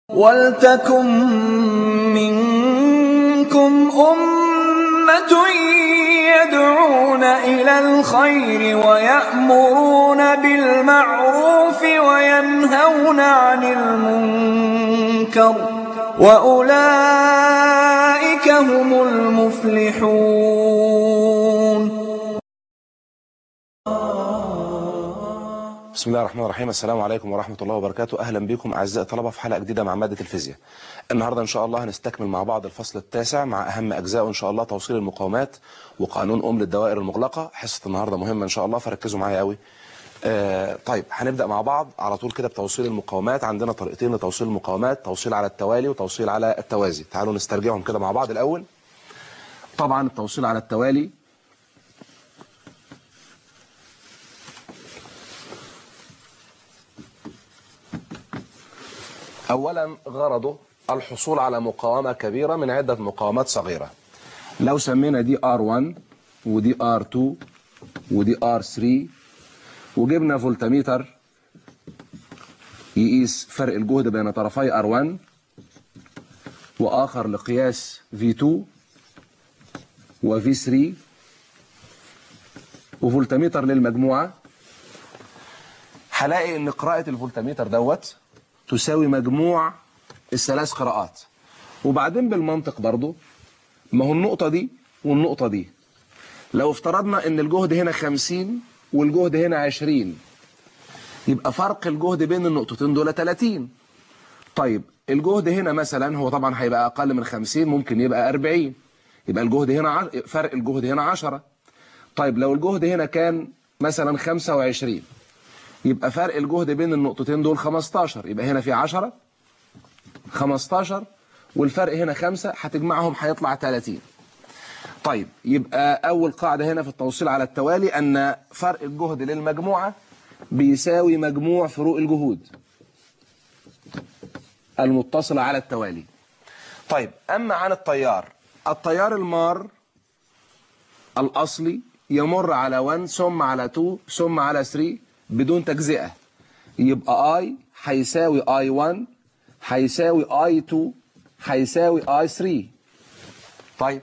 وَلْتَكُن مِّنكُمْ أُمَّةٌ يَدْعُونَ إِلَى الْخَيْرِ وَيَأْمُرُونَ بِالْمَعْرُوفِ وَيَنْهَوْنَ عَنِ الْمُنكَرِ ۚ وَأُولَٰئِكَ هُمُ الْمُفْلِحُونَ بسم الله الرحمن الرحيم السلام عليكم ورحمة الله وبركاته أهلا بكم أعزائي الطلبة في حلقة جديدة مع مادة الفيزياء النهاردة إن شاء الله هنستكمل مع بعض الفصل التاسع مع أهم أجزاء إن شاء الله توصيل المقاومات وقانون أم للدوائر المغلقة حصة النهاردة مهمة إن شاء الله فركزوا معايا قوي آه طيب هنبدأ مع بعض على طول كده بتوصيل المقاومات عندنا طريقتين لتوصيل المقاومات توصيل على التوالي وتوصيل على التوازي تعالوا نسترجعهم كده مع بعض الأول طبعا التوصيل على التوالي أولا غرضه الحصول على مقاومة كبيرة من عدة مقاومات صغيرة لو سمينا دي R1 ودي R2 ودي R3 وجبنا فولتميتر يقيس فرق الجهد بين طرفي R1 وآخر لقياس V2 وV3 وفولتميتر للمجموعة هلاقي ان قراءة الفولتميتر دوت تساوي مجموع الثلاث قراءات وبعدين بالمنطق برضو ما هو النقطة دي والنقطة دي لو افترضنا ان الجهد هنا 50 والجهد هنا 20 يبقى فرق الجهد بين النقطتين دول 30 طيب الجهد هنا مثلا هو طبعا هيبقى اقل من 50 ممكن يبقى 40 يبقى الجهد هنا ع... فرق الجهد هنا 10 طيب لو الجهد هنا كان مثلا 25 يبقى فرق الجهد بين النقطتين دول 15 يبقى هنا في 10 15 والفرق هنا 5 هتجمعهم هيطلع 30 طيب يبقى أول قاعدة هنا في التوصيل على التوالي أن فرق الجهد للمجموعة بيساوي مجموع فروق الجهود المتصلة على التوالي طيب أما عن التيار التيار المار الأصلي يمر على 1 ثم على 2 ثم على 3 بدون تجزئة يبقى I هيساوي I1 هيساوي I2 هيساوي I3 طيب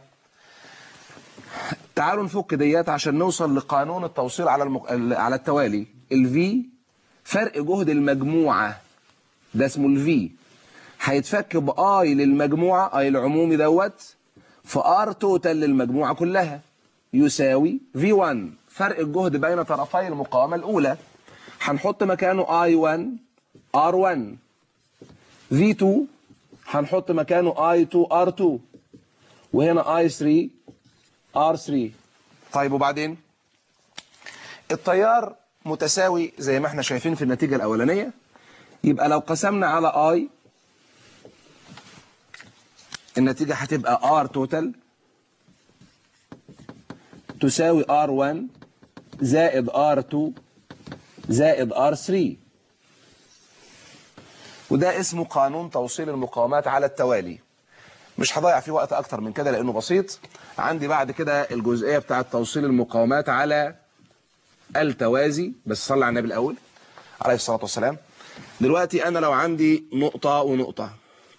تعالوا نفك ديات عشان نوصل لقانون التوصيل على المق... على التوالي الفي فرق جهد المجموعة ده اسمه الفي هيتفك بآي للمجموعة آي العمومي دوت فآر توتال للمجموعة كلها يساوي V1 فرق الجهد بين طرفي المقاومة الأولى هنحط مكانه I1 R1 V2 هنحط مكانه I2 R2 وهنا I3 R3 طيب وبعدين التيار متساوي زي ما احنا شايفين في النتيجة الأولانية يبقى لو قسمنا على I النتيجة هتبقى R توتال تساوي R1 زائد R2 زائد R3 وده اسمه قانون توصيل المقاومات على التوالي مش هضيع فيه وقت اكتر من كده لانه بسيط عندي بعد كده الجزئية بتاعه توصيل المقاومات على التوازي بس صلى على النبي الاول عليه الصلاة والسلام دلوقتي انا لو عندي نقطة ونقطة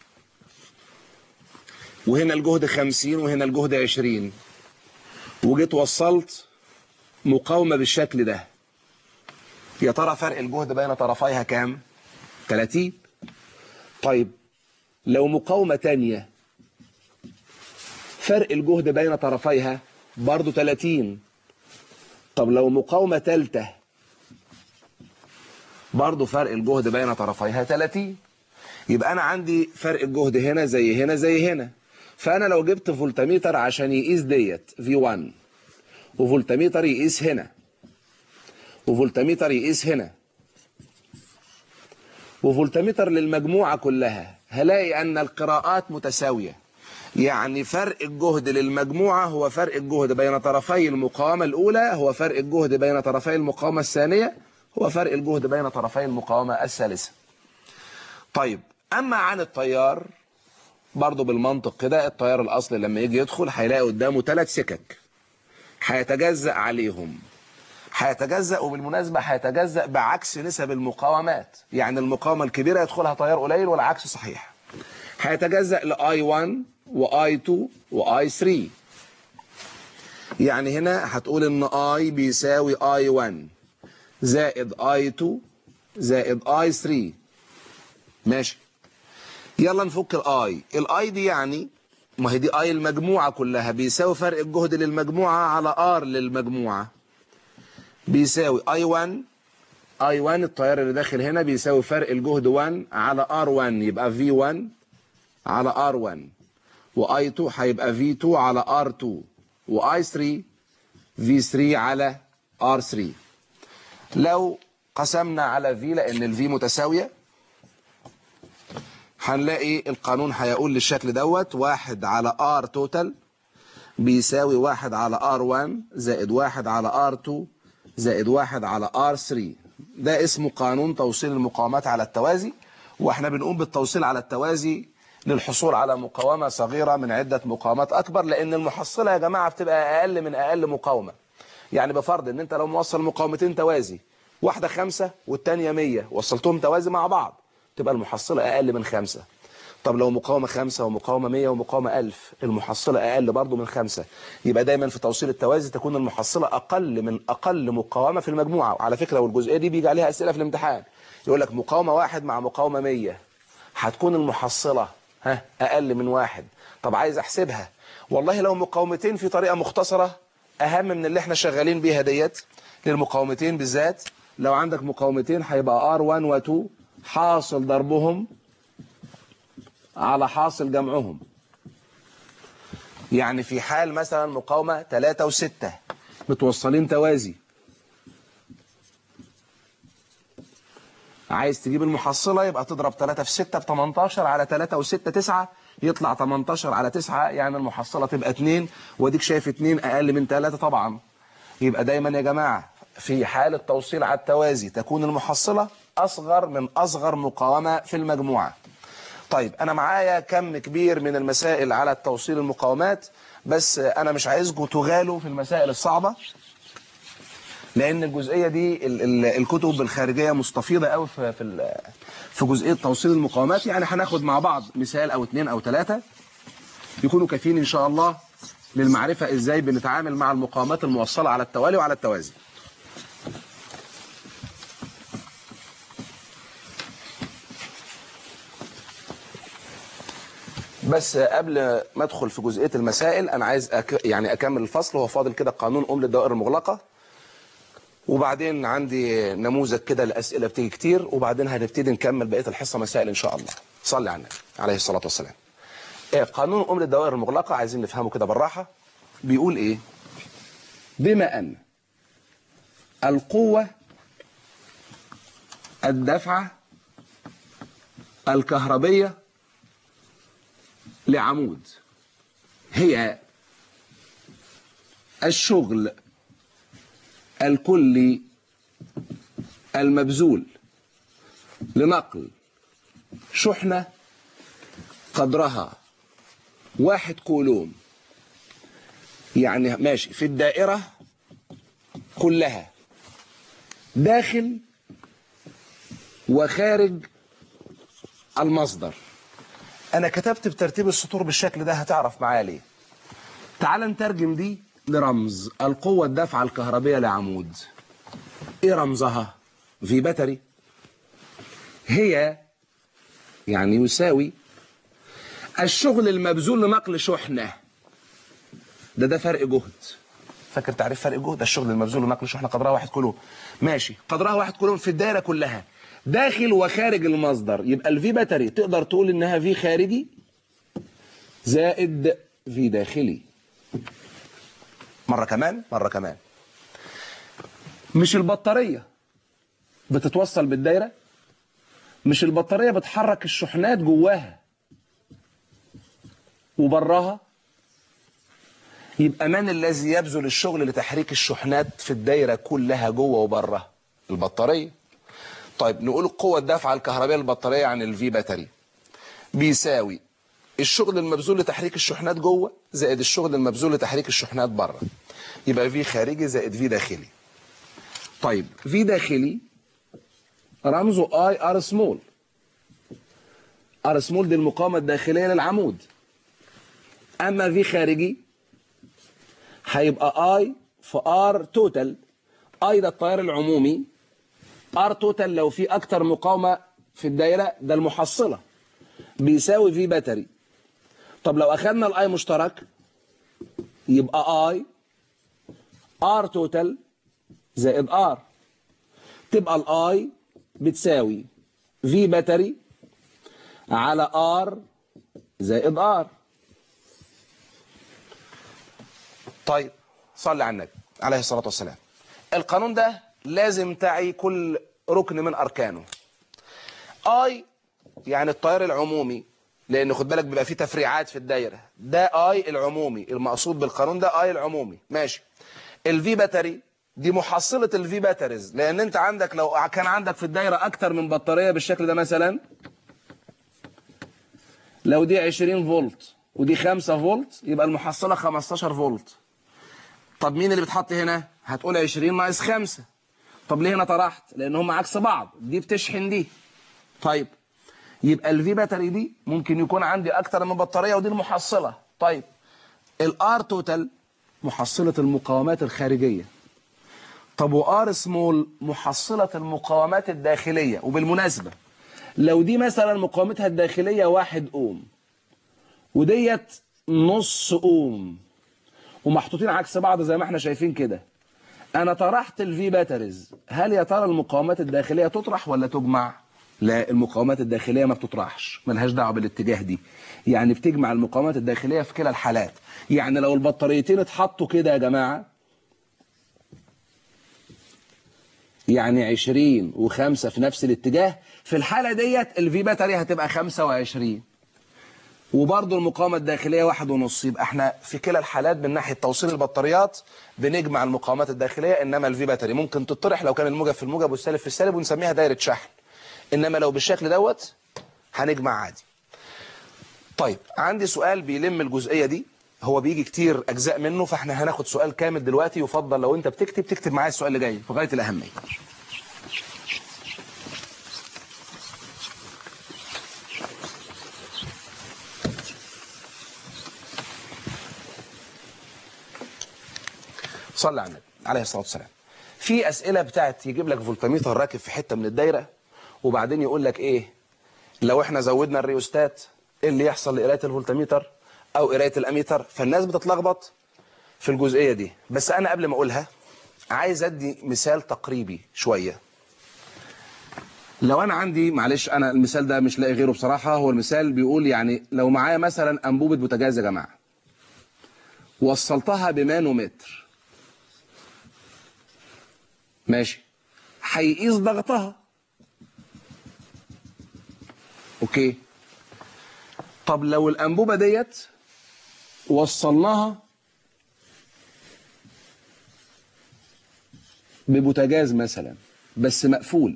وهنا الجهد 50 وهنا الجهد 20 وجيت وصلت مقاومة بالشكل ده يا ترى فرق الجهد بين طرفيها كام 30 طيب لو مقاومة تانية فرق الجهد بين طرفيها برضو 30 طب لو مقاومة تالتة برضو فرق الجهد بين طرفيها 30 يبقى أنا عندي فرق الجهد هنا زي هنا زي هنا فأنا لو جبت فولتميتر عشان يقيس ديت V1 وفولتميتر يقيس هنا وفولتميتر يقيس هنا وفولتميتر للمجموعة كلها هلاقي أن القراءات متساوية يعني فرق الجهد للمجموعة هو فرق الجهد بين طرفي المقاومة الأولى هو فرق الجهد بين طرفي المقاومة الثانية هو فرق الجهد بين طرفي المقاومة الثالثة طيب أما عن التيار برضو بالمنطق كده التيار الأصلي لما يجي يدخل هيلاقي قدامه ثلاث سكك هيتجزأ عليهم هيتجزأ وبالمناسبة هيتجزأ بعكس نسب المقاومات يعني المقاومة الكبيرة يدخلها تيار قليل والعكس صحيح هيتجزأ ل I1 و I2 و I3 يعني هنا هتقول ان I بيساوي I1 زائد I2 زائد I3 ماشي يلا نفك الاي الاي دي يعني ما هي دي اي المجموعة كلها بيساوي فرق الجهد للمجموعة على ار للمجموعة بيساوي اي 1 اي 1 التيار اللي داخل هنا بيساوي فرق الجهد 1 على ار 1 يبقى في 1 على ار 1 واي 2 هيبقى في 2 على ار 2 واي 3 في 3 على ار 3 لو قسمنا على في لان الفي متساويه هنلاقي القانون هيقول للشكل دوت واحد على ار توتال بيساوي واحد على ار 1 زائد واحد على ار 2 زائد واحد على ار 3 ده اسمه قانون توصيل المقاومات على التوازي واحنا بنقوم بالتوصيل على التوازي للحصول على مقاومة صغيرة من عدة مقاومات أكبر لأن المحصلة يا جماعة بتبقى أقل من أقل مقاومة يعني بفرض ان انت لو موصل مقاومتين توازي واحدة خمسة والتانية مية وصلتهم توازي مع بعض تبقى المحصلة أقل من خمسة طب لو مقاومة خمسة ومقاومة مية ومقاومة ألف المحصلة أقل برضو من خمسة يبقى دايما في توصيل التوازي تكون المحصلة أقل من أقل مقاومة في المجموعة وعلى فكرة والجزئية دي بيجي عليها أسئلة في الامتحان يقول لك مقاومة واحد مع مقاومة مية هتكون المحصلة ها أقل من واحد طب عايز أحسبها والله لو مقاومتين في طريقة مختصرة أهم من اللي احنا شغالين بيها ديت للمقاومتين بالذات لو عندك مقاومتين هيبقى R1 و2 حاصل ضربهم على حاصل جمعهم يعني في حال مثلا مقاومة 3 و6 متوصلين توازي عايز تجيب المحصلة يبقى تضرب 3 في 6 ب 18 على 3 و6 9 يطلع 18 على 9 يعني المحصلة تبقى 2 واديك شايف 2 أقل من 3 طبعا يبقى دايما يا جماعة في حال التوصيل على التوازي تكون المحصلة أصغر من أصغر مقاومة في المجموعة طيب أنا معايا كم كبير من المسائل على التوصيل المقاومات بس أنا مش عايزكم تغالوا في المسائل الصعبة لأن الجزئية دي ال ال الكتب الخارجية مستفيضة قوي في في, في جزئية توصيل المقاومات يعني هناخد مع بعض مثال أو اتنين أو ثلاثة يكونوا كافيين إن شاء الله للمعرفة إزاي بنتعامل مع المقاومات الموصلة على التوالي وعلى التوازي بس قبل ما ادخل في جزئيه المسائل انا عايز أك... يعني اكمل الفصل هو فاضل كده قانون ام للدوائر المغلقه وبعدين عندي نموذج كده لاسئله بتيجي كتير وبعدين هنبتدي نكمل بقيه الحصه مسائل ان شاء الله صلي على النبي عليه الصلاه والسلام إيه قانون ام للدوائر المغلقه عايزين نفهمه كده بالراحه بيقول ايه بما ان القوه الدفعه الكهربيه لعمود هي الشغل الكلي المبذول لنقل شحنة قدرها واحد كولوم يعني ماشي في الدائرة كلها داخل وخارج المصدر انا كتبت بترتيب السطور بالشكل ده هتعرف معايا ليه تعال نترجم دي لرمز القوة الدافعة الكهربية لعمود ايه رمزها في بتري هي يعني يساوي الشغل المبذول لنقل شحنة ده ده فرق جهد فاكر تعريف فرق جهد الشغل المبذول لنقل شحنة قدرها واحد كيلو ماشي قدرها واحد كيلو في الدائرة كلها داخل وخارج المصدر يبقى الفي باتري تقدر تقول انها في خارجي زائد في داخلي مرة كمان مرة كمان مش البطارية بتتوصل بالدايرة مش البطارية بتحرك الشحنات جواها وبراها يبقى من الذي يبذل الشغل لتحريك الشحنات في الدايرة كلها جوه وبره البطارية طيب نقول قوة الدفعة الكهربائية للبطارية عن الفي باتري بيساوي الشغل المبذول لتحريك الشحنات جوه زائد الشغل المبذول لتحريك الشحنات بره يبقى في خارجي زائد في داخلي طيب في داخلي رمزه اي ار سمول ار سمول دي المقاومه الداخليه للعمود اما في خارجي هيبقى اي في ار توتال اي ده التيار العمومي ار توتال لو في اكتر مقاومه في الدايره ده المحصله بيساوي في باتري طب لو اخدنا الاي مشترك يبقى اي ار توتال زائد ار تبقى الاي بتساوي في باتري على ار زائد ار طيب صلي على النبي عليه الصلاة والسلام القانون ده لازم تعي كل ركن من أركانه اي يعني التيار العمومي لان خد بالك بيبقى فيه تفريعات في الدايره ده اي العمومي المقصود بالقانون ده اي العمومي ماشي الفي باتري دي محصله الفي باتريز لان انت عندك لو كان عندك في الدايره اكتر من بطاريه بالشكل ده مثلا لو دي 20 فولت ودي 5 فولت يبقى المحصله 15 فولت طب مين اللي بيتحط هنا هتقول 20 ناقص 5 طب ليه هنا طرحت لان هم عكس بعض دي بتشحن دي طيب يبقى الفي باتري دي ممكن يكون عندي اكتر من بطاريه ودي المحصله طيب الار توتال محصله المقاومات الخارجيه طب وار سمول محصله المقاومات الداخليه وبالمناسبه لو دي مثلا مقاومتها الداخليه واحد اوم وديت نص اوم ومحطوطين عكس بعض زي ما احنا شايفين كده انا طرحت الفي باتريز هل يا ترى المقاومات الداخليه تطرح ولا تجمع لا المقاومات الداخليه ما بتطرحش ملهاش دعوه بالاتجاه دي يعني بتجمع المقاومات الداخليه في كلا الحالات يعني لو البطاريتين اتحطوا كده يا جماعه يعني 20 و5 في نفس الاتجاه في الحاله ديت الفي باتري هتبقى 25 وبرضه المقاومه الداخليه واحد ونص يبقى احنا في كلا الحالات من ناحيه توصيل البطاريات بنجمع المقاومات الداخليه انما الفي باتري ممكن تطرح لو كان الموجب في الموجب والسالب في السالب ونسميها دايره شحن انما لو بالشكل دوت هنجمع عادي طيب عندي سؤال بيلم الجزئيه دي هو بيجي كتير اجزاء منه فاحنا هناخد سؤال كامل دلوقتي يفضل لو انت بتكتب تكتب معايا السؤال اللي جاي في غايه الاهميه صلى على النبي عليه الصلاه والسلام في اسئله بتاعت يجيب لك فولتميتر راكب في حته من الدايره وبعدين يقول لك ايه لو احنا زودنا الريوستات ايه اللي يحصل لقرايه الفولتميتر او قرايه الاميتر فالناس بتتلخبط في الجزئيه دي بس انا قبل ما اقولها عايز ادي مثال تقريبي شويه لو انا عندي معلش انا المثال ده مش لاقي غيره بصراحه هو المثال بيقول يعني لو معايا مثلا انبوبه بوتاجاز يا جماعه وصلتها بمانومتر ماشي هيقيس ضغطها اوكي طب لو الانبوبه ديت وصلناها ببوتاجاز مثلا بس مقفول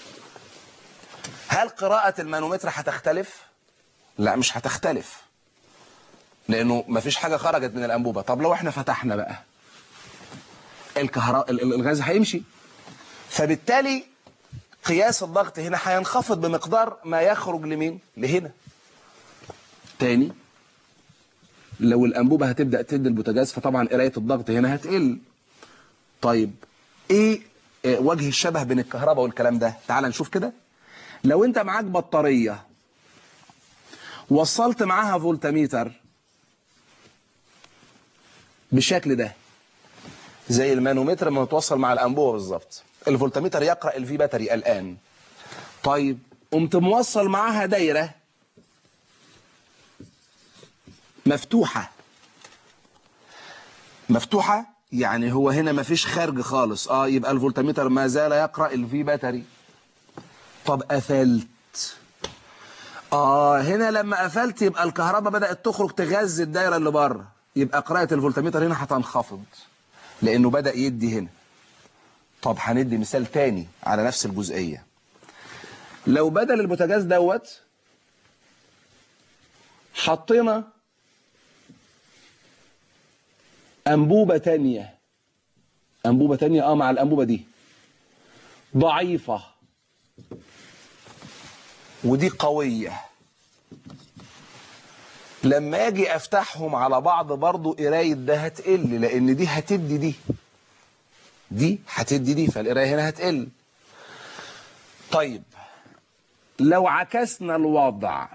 هل قراءة المانومتر هتختلف؟ لا مش هتختلف لانه مفيش حاجة خرجت من الانبوبة طب لو احنا فتحنا بقى الكهرباء الغاز هيمشي فبالتالي قياس الضغط هنا هينخفض بمقدار ما يخرج لمين لهنا تاني لو الانبوبه هتبدا تدي البوتاجاز فطبعا قرايه الضغط هنا هتقل طيب ايه إيه وجه الشبه بين الكهرباء والكلام ده تعال نشوف كده لو انت معاك بطاريه وصلت معاها فولتميتر بالشكل ده زي المانومتر لما متوصل مع الانبوبه بالظبط الفولتميتر يقرا الفي باتري الان طيب قمت موصل معاها دايره مفتوحه مفتوحه يعني هو هنا مفيش خارج خالص اه يبقى الفولتميتر ما زال يقرا الفي باتري طب قفلت اه هنا لما قفلت يبقى الكهرباء بدات تخرج تغذي الدايره اللي بره يبقى قراءه الفولتميتر هنا هتنخفض لانه بدا يدي هنا طب هندي مثال تاني على نفس الجزئيه لو بدل البوتاجاز دوت حطينا انبوبه تانية انبوبه تانية اه مع الانبوبه دي ضعيفه ودي قويه لما اجي افتحهم على بعض برضو قرايه ده هتقل لان دي هتدي دي دي هتدي دي فالقرايه هنا هتقل طيب لو عكسنا الوضع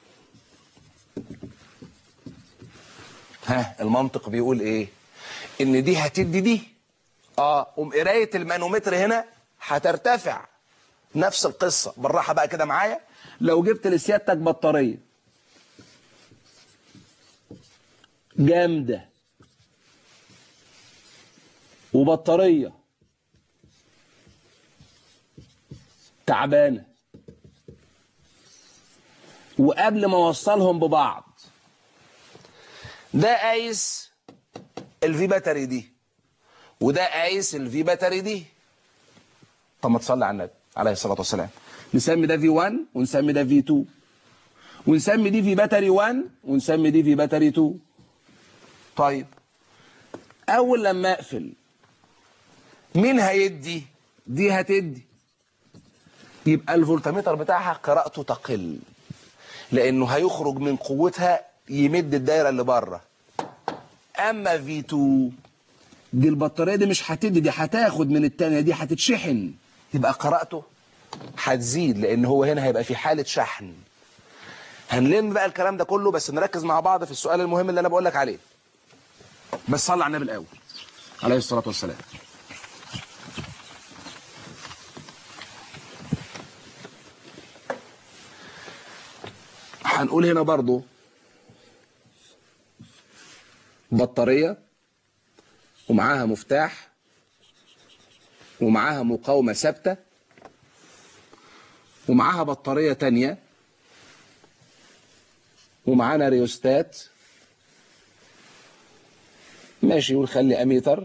ها المنطق بيقول ايه ان دي هتدي دي اه قوم قرايه المانومتر هنا هترتفع نفس القصه بالراحه بقى كده معايا لو جبت لسيادتك بطاريه جامده وبطاريه تعبانه وقبل ما اوصلهم ببعض ده قايس الفي باتري دي وده قايس الفي باتري دي طب ما تصلي على النبي عليه الصلاه والسلام نسمي ده في 1 ونسمي ده في 2 ونسمي دي في باتري 1 ونسمي دي في باتري 2 طيب اول لما اقفل مين هيدي دي هتدي يبقى الفولتمتر بتاعها قراءته تقل لانه هيخرج من قوتها يمد الدايره اللي بره اما في 2 دي البطاريه دي مش هتدي دي هتاخد من التانية دي هتتشحن يبقى قراءته هتزيد لان هو هنا هيبقى في حاله شحن هنلم بقى الكلام ده كله بس نركز مع بعض في السؤال المهم اللي انا بقول لك عليه بس صلى على النبي الاول عليه الصلاه والسلام هنقول هنا برضو بطارية ومعاها مفتاح ومعاها مقاومة ثابتة ومعاها بطارية تانية ومعانا ريوستات ماشي ونخلي اميتر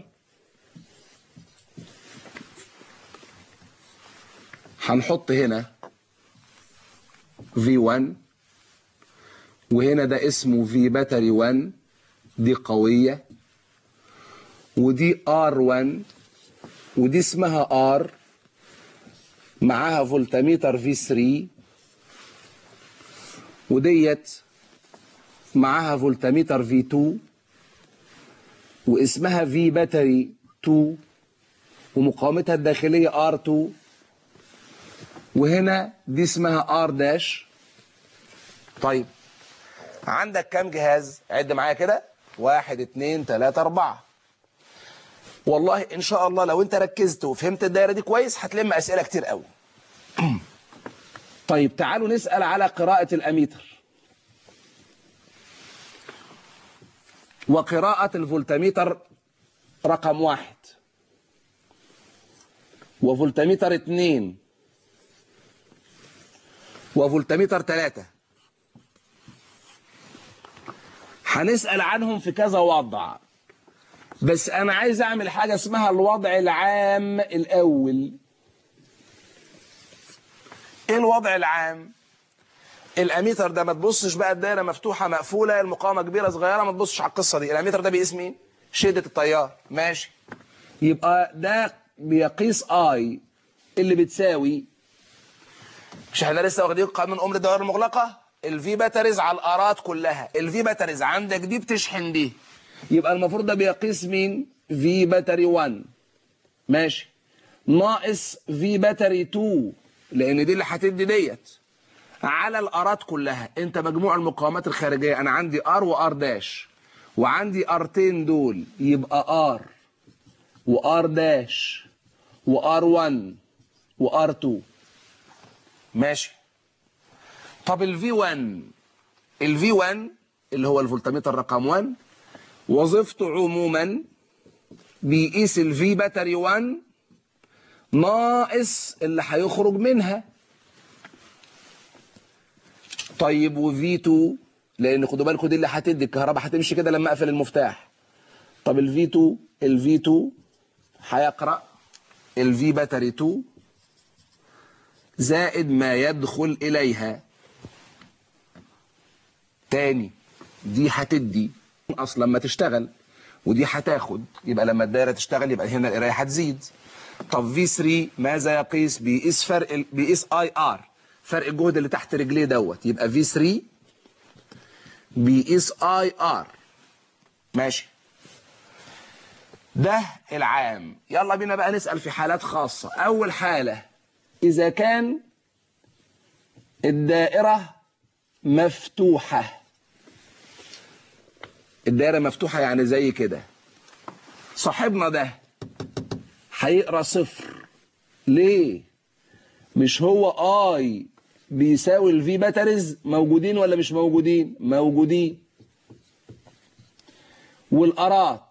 هنحط هنا V1 وهنا ده اسمه في باتري 1 دي قوية ودي R1 ودي اسمها R معاها فولتميتر في 3 وديت معاها فولتميتر في 2 واسمها في باتري 2 ومقاومتها الداخلية R2 وهنا دي اسمها R داش طيب عندك كام جهاز عد معايا كده واحد اتنين تلاتة اربعة والله ان شاء الله لو انت ركزت وفهمت الدايرة دي كويس هتلم اسئلة كتير قوي طيب تعالوا نسأل على قراءة الاميتر وقراءة الفولتميتر رقم واحد وفولتميتر اتنين وفولتميتر تلاتة هنسأل عنهم في كذا وضع بس أنا عايز أعمل حاجة اسمها الوضع العام الأول إيه الوضع العام؟ الأميتر ده ما تبصش بقى الدايرة مفتوحة مقفولة المقاومة كبيرة صغيرة ما تبصش على القصة دي الأميتر ده بيقيس مين؟ شدة التيار ماشي يبقى ده بيقيس اي اللي بتساوي مش احنا لسه واخدين قانون ام الدوائر المغلقه الفي باتريز على الارات كلها الفي باتريز عندك دي بتشحن دي يبقى المفروض ده بيقيس مين في باتري 1 ماشي ناقص في باتري 2 لان دي اللي هتدي ديت على الارات كلها انت مجموع المقاومات الخارجيه انا عندي ار وار داش وعندي ارتين دول يبقى ار وار داش وار 1 وار 2 ماشي طب الفي 1 الفي 1 اللي هو الفولتميتر رقم 1 وظيفته عموما بيقيس الفي باتري 1 ناقص اللي هيخرج منها طيب وفي 2 لان خدوا بالكم دي اللي هتدي الكهرباء هتمشي كده لما اقفل المفتاح طب الفي 2 الفي 2 هيقرا الفي باتري 2 زائد ما يدخل إليها تاني دي هتدي أصلا لما تشتغل ودي هتاخد يبقى لما الدايرة تشتغل يبقى هنا القراية هتزيد طب في 3 ماذا يقيس بيقيس فرق ال... بيقيس اي ار فرق الجهد اللي تحت رجليه دوت يبقى في 3 بيقيس اي ار ماشي ده العام يلا بينا بقى نسأل في حالات خاصة أول حالة إذا كان الدائرة مفتوحة الدائرة مفتوحة يعني زي كده صاحبنا ده هيقرا صفر ليه مش هو اي بيساوي الفي باتريز موجودين ولا مش موجودين موجودين والارات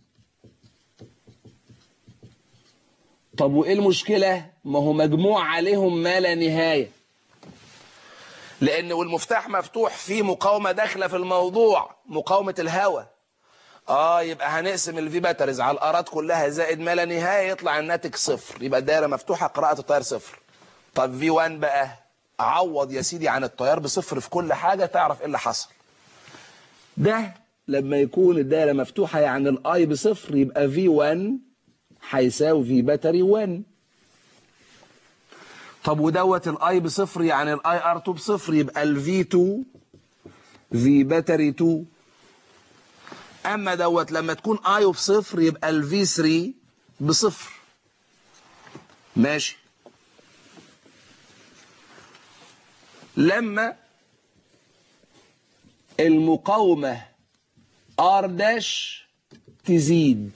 طب وايه المشكله ما هو مجموع عليهم ما لا نهايه لان والمفتاح مفتوح فيه مقاومه داخله في الموضوع مقاومه الهواء اه يبقى هنقسم الفي باتريز على الارات كلها زائد ما لا نهايه يطلع الناتج صفر يبقى الدايره مفتوحه قراءه التيار صفر طب في 1 بقى عوض يا سيدي عن التيار بصفر في كل حاجه تعرف ايه اللي حصل ده لما يكون الدايره مفتوحه يعني الاي بصفر يبقى في 1 هيساوي في باتري 1 طب ودوت الاي بصفر يعني الاي ار 2 بصفر يبقى الفي 2 في باتري 2 اما دوت لما تكون اي بصفر يبقى الفي 3 بصفر ماشي لما المقاومة ار داش تزيد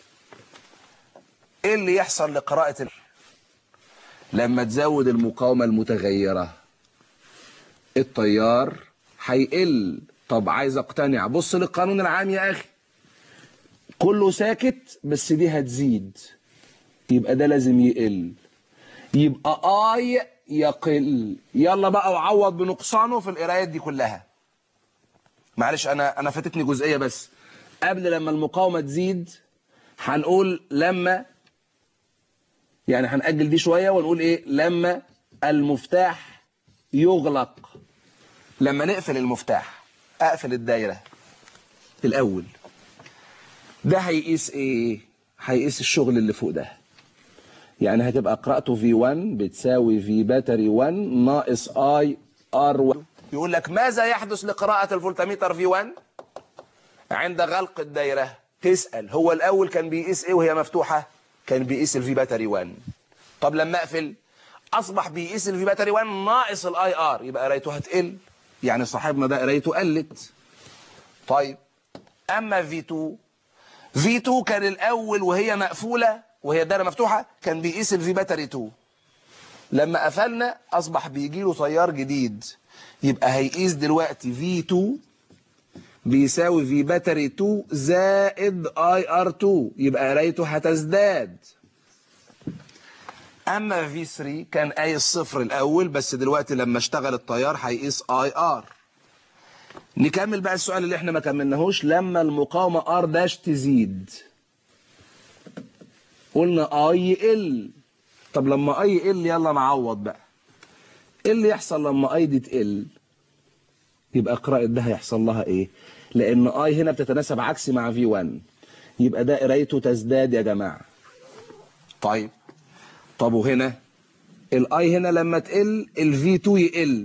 ايه اللي يحصل لقراءة ال... لما تزود المقاومة المتغيرة التيار هيقل طب عايز اقتنع بص للقانون العام يا اخي كله ساكت بس دي هتزيد يبقى ده لازم يقل يبقى اي يقل يلا بقى وعوض بنقصانه في القرايات دي كلها معلش انا انا فاتتني جزئيه بس قبل لما المقاومه تزيد هنقول لما يعني هنأجل دي شويه ونقول ايه لما المفتاح يغلق لما نقفل المفتاح اقفل الدايره الاول ده هيقيس ايه هيقيس الشغل اللي فوق ده يعني هتبقى قراءته في 1 بتساوي في باتري 1 ناقص اي ار 1 يقول لك ماذا يحدث لقراءة الفولتميتر في 1 عند غلق الدايرة تسأل هو الأول كان بيقيس إيه وهي مفتوحة كان بيقيس الفي باتري 1 طب لما أقفل أصبح بيقيس الفي باتري 1 ناقص الاي ار يبقى قرايته هتقل يعني صاحبنا ده قرايته قلت طيب أما في 2 في 2 كان الأول وهي مقفولة وهي الدايره مفتوحه كان بيقيس الفي باتري 2 لما قفلنا اصبح بيجي له تيار جديد يبقى هيقيس دلوقتي في 2 بيساوي في باتري 2 زائد اي ار 2 يبقى قرايته هتزداد اما في 3 كان قايس صفر الاول بس دلوقتي لما اشتغل التيار هيقيس اي ار نكمل بقى السؤال اللي احنا ما كملناهوش لما المقاومه ار داش تزيد قلنا اي ال طب لما اي ال يلا نعوض بقى ايه اللي يحصل لما اي دي تقل يبقى قراءة ده هيحصل لها ايه لان اي هنا بتتناسب عكسي مع في 1 يبقى ده قرايته تزداد يا جماعة طيب طب وهنا الاي هنا لما تقل الفي 2 يقل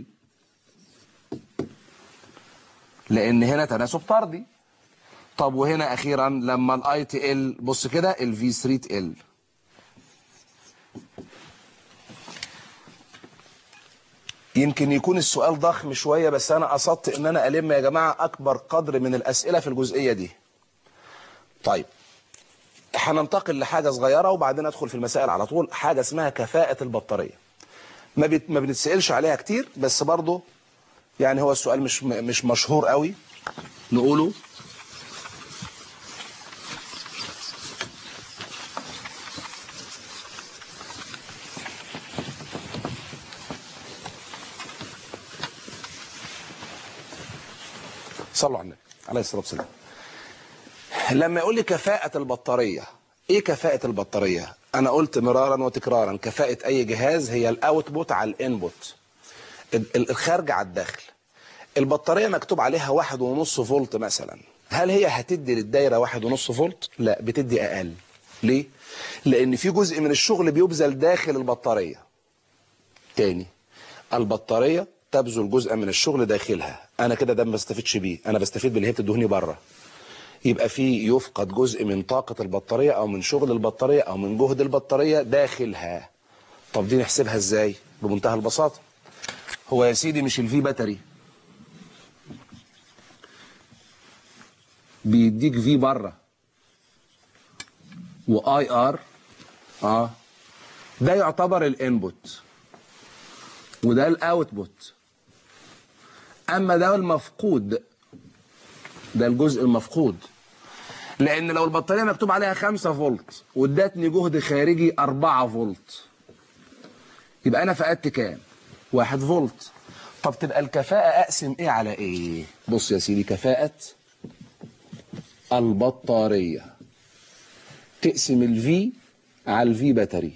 لان هنا تناسب طردي طب وهنا اخيرا لما الاي تقل بص كده الفي 3 تقل يمكن يكون السؤال ضخم شويه بس انا قصدت ان انا الم يا جماعه اكبر قدر من الاسئله في الجزئيه دي طيب هننتقل لحاجه صغيره وبعدين ادخل في المسائل على طول حاجه اسمها كفاءه البطاريه ما بت... ما بنتسالش عليها كتير بس برضه يعني هو السؤال مش مش مشهور قوي نقوله صلوا على النبي عليه الصلاه والسلام لما يقول لي كفاءة البطارية ايه كفاءة البطارية انا قلت مرارا وتكرارا كفاءة اي جهاز هي الاوتبوت على الانبوت الخارج على الداخل البطارية مكتوب عليها واحد ونص فولت مثلا هل هي هتدي للدايرة واحد ونص فولت لا بتدي اقل ليه لان في جزء من الشغل بيبذل داخل البطارية تاني البطارية تبذل جزءا من الشغل داخلها انا كده ده ما بستفيدش بيه انا بستفيد باللي هي بتدهني بره يبقى في يفقد جزء من طاقة البطارية او من شغل البطارية او من جهد البطارية داخلها طب دي نحسبها ازاي بمنتهى البساطة هو يا سيدي مش الفي باتري بيديك في بره واي ار اه ده يعتبر الانبوت وده الاوتبوت اما ده المفقود ده الجزء المفقود لان لو البطاريه مكتوب عليها 5 فولت وادتني جهد خارجي 4 فولت يبقى انا فقدت كام 1 فولت طب تبقى الكفاءه اقسم ايه على ايه بص يا سيدي كفاءه البطاريه تقسم الفي على الفي باتري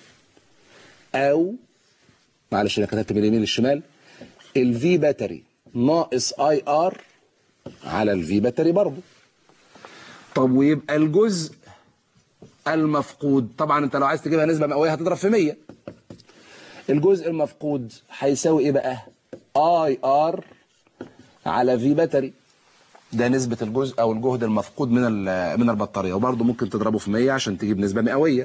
او معلش انا كتبت من اليمين للشمال الفي باتري ناقص اي ار على الفي باتري برضه طب ويبقى الجزء المفقود طبعا انت لو عايز تجيبها نسبه مئويه هتضرب في 100 الجزء المفقود هيساوي ايه بقى اي ار على في باتري ده نسبة الجزء أو الجهد المفقود من من البطارية وبرضه ممكن تضربه في 100 عشان تجيب نسبة مئوية.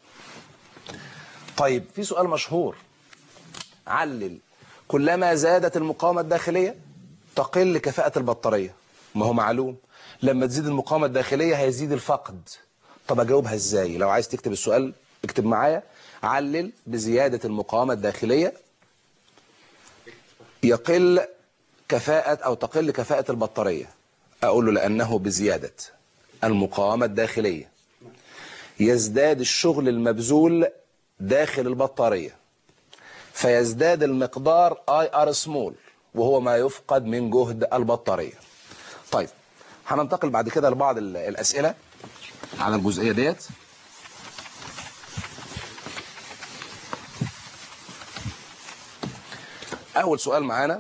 طيب في سؤال مشهور علل كلما زادت المقاومة الداخلية تقل كفاءة البطارية ما هو معلوم لما تزيد المقاومة الداخلية هيزيد الفقد طب أجاوبها إزاي لو عايز تكتب السؤال اكتب معايا علل بزيادة المقاومة الداخلية يقل كفاءة أو تقل كفاءة البطارية أقول له لأنه بزيادة المقاومة الداخلية يزداد الشغل المبذول داخل البطارية فيزداد المقدار اي ار سمول وهو ما يفقد من جهد البطارية طيب هننتقل بعد كده لبعض ال- الأسئلة على الجزئية ديت أول سؤال معانا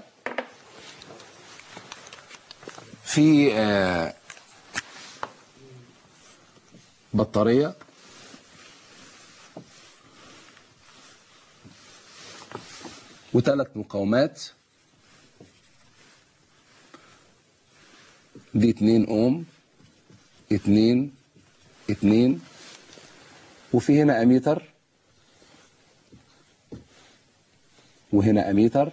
في آه، بطارية وثلاث مقاومات دي 2 اوم 2 2 وفي هنا اميتر وهنا اميتر